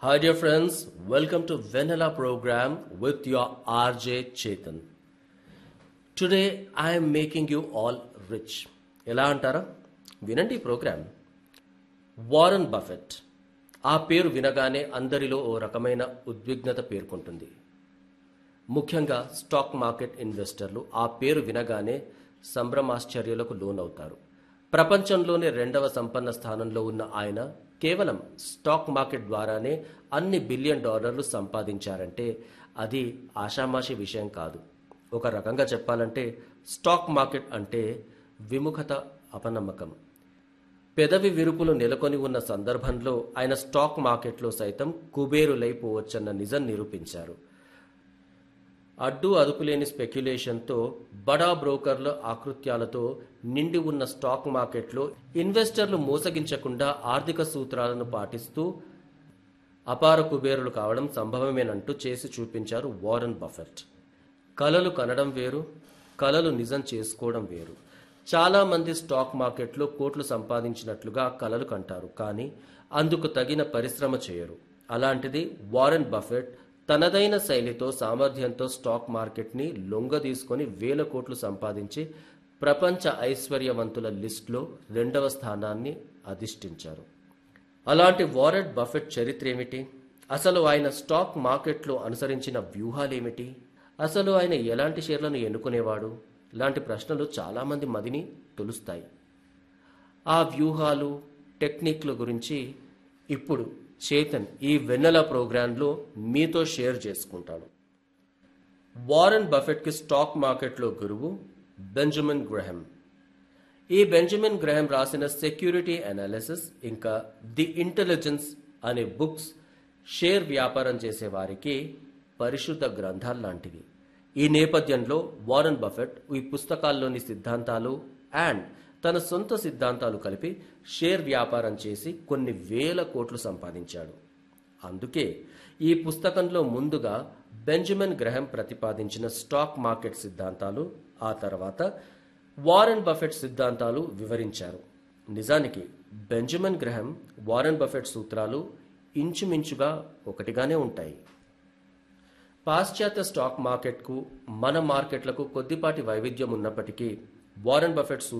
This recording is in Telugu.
Hi, dear friends. Welcome to Vanilla program with your RJ Chetan. Today, I am making you all rich. ఎలా అంటారా వినండి ఈ ప్రోగ్రామ్ వారన్ బఫెట్ ఆ పేరు వినగానే అందరిలో ఓ రకమైన ఉద్విగ్నత పేర్కొంటుంది ముఖ్యంగా స్టాక్ మార్కెట్ ఇన్వెస్టర్లు ఆ పేరు వినగానే సంభ్రమాశ్చర్యాలకు లోనవుతారు ప్రపంచంలోనే రెండవ సంపన్న స్థానంలో ఉన్న ఆయన కేవలం స్టాక్ మార్కెట్ ద్వారానే అన్ని బిలియన్ డాలర్లు సంపాదించారంటే అది ఆషామాషి విషయం కాదు ఒక రకంగా చెప్పాలంటే స్టాక్ మార్కెట్ అంటే విముఖత అపనమ్మకం పెదవి విరుపులు నెలకొని ఉన్న సందర్భంలో ఆయన స్టాక్ మార్కెట్లో సైతం కుబేరులైపోవచ్చన్న నిజం నిరూపించారు అడ్డు అదుపులేని స్పెక్యులేషన్తో బడా బ్రోకర్ల ఆకృత్యాలతో నిండి ఉన్న స్టాక్ మార్కెట్లో ఇన్వెస్టర్లు మోసగించకుండా ఆర్థిక సూత్రాలను పాటిస్తూ అపార కుబేరులు కావడం సంభవమేనంటూ చేసి చూపించారు వారన్ బఫెట్ కలలు కనడం వేరు కలలు నిజం చేసుకోవడం వేరు చాలా మంది స్టాక్ మార్కెట్లో కోట్లు సంపాదించినట్లుగా కలలు కంటారు కానీ అందుకు తగిన పరిశ్రమ చేయరు అలాంటిది వారెన్ బఫెట్ తనదైన శైలితో సామర్థ్యంతో స్టాక్ మార్కెట్ని లొంగ తీసుకొని వేల కోట్లు సంపాదించి ప్రపంచ ఐశ్వర్యవంతుల లిస్టులో రెండవ స్థానాన్ని అధిష్ఠించారు అలాంటి వారెన్ బఫెట్ చరిత్ర ఏమిటి అసలు ఆయన స్టాక్ మార్కెట్లో అనుసరించిన వ్యూహాలేమిటి అసలు ఆయన ఎలాంటి షేర్లను ఎన్నుకునేవాడు లాంటి ప్రశ్నలు చాలామంది మదిని తొలుస్తాయి ఆ వ్యూహాలు టెక్నిక్ల గురించి ఇప్పుడు చేతన్ ఈ వెన్నెల ప్రోగ్రాంలో మీతో షేర్ చేసుకుంటాను వారెన్ బఫెట్కి స్టాక్ మార్కెట్లో గురువు బెంజమిన్ గ్రహం ఈ బెంజమిన్ గ్రహం రాసిన సెక్యూరిటీ అనాలిసిస్ ఇంకా ది ఇంటెలిజెన్స్ అనే బుక్స్ షేర్ వ్యాపారం చేసే వారికి పరిశుద్ధ గ్రంథాలు లాంటివి ఈ నేపథ్యంలో వారన్ బఫెట్ ఈ పుస్తకాల్లోని సిద్ధాంతాలు అండ్ తన సొంత సిద్ధాంతాలు కలిపి షేర్ వ్యాపారం చేసి కొన్ని వేల కోట్లు సంపాదించాడు అందుకే ఈ పుస్తకంలో ముందుగా బెంజమిన్ గ్రహం ప్రతిపాదించిన స్టాక్ మార్కెట్ సిద్ధాంతాలు ఆ తర్వాత వారెన్ బఫెట్ సిద్ధాంతాలు వివరించారు నిజానికి బెంజమిన్ గ్రహం వారెన్ బఫెట్ సూత్రాలు ఇంచుమించుగా ఒకటిగానే ఉంటాయి పాశ్చాత్య స్టాక్ మార్కెట్కు మన మార్కెట్లకు కొద్దిపాటి వైవిధ్యం ఉన్నప్పటికీ వారెన్ బఫెట్